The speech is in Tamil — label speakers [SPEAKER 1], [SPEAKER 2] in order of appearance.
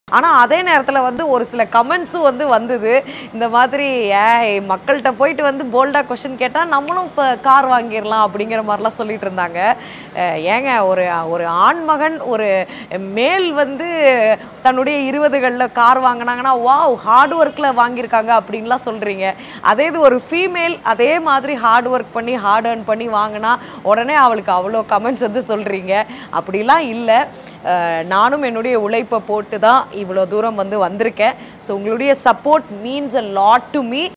[SPEAKER 1] ஆனா அதே நேரத்துல வந்து ஒரு சில கமெண்ட்ஸும் வந்து வந்தது இந்த மாதிரி ஏய் மக்கள்கிட்ட போயிட்டு வந்து போல்டா கொஸ்டின் கேட்டா நம்மளும் இப்போ கார் வாங்கிடலாம் அப்படிங்கிற மாதிரிலாம் சொல்லிட்டு இருந்தாங்க அஹ் ஏங்க ஒரு ஒரு ஆண்மகன் ஒரு மேல் வந்து தன்னுடைய இருபதுகளில் கார் வாங்கினாங்கன்னா வாவ் ஹார்ட் ஒர்க்கில் வாங்கியிருக்காங்க அப்படின்லாம் சொல்கிறீங்க அதே இது ஒரு ஃபீமேல் அதே மாதிரி ஹார்ட் ஒர்க் பண்ணி ஹார்ட் earn பண்ணி வாங்கினா உடனே அவளுக்கு அவ்வளோ கமெண்ட்ஸ் வந்து சொல்கிறீங்க அப்படிலாம் இல்லை நானும் என்னுடைய உழைப்பை போட்டு தான் இவ்வளோ தூரம் வந்து வந்திருக்கேன் ஸோ உங்களுடைய support means a lot to me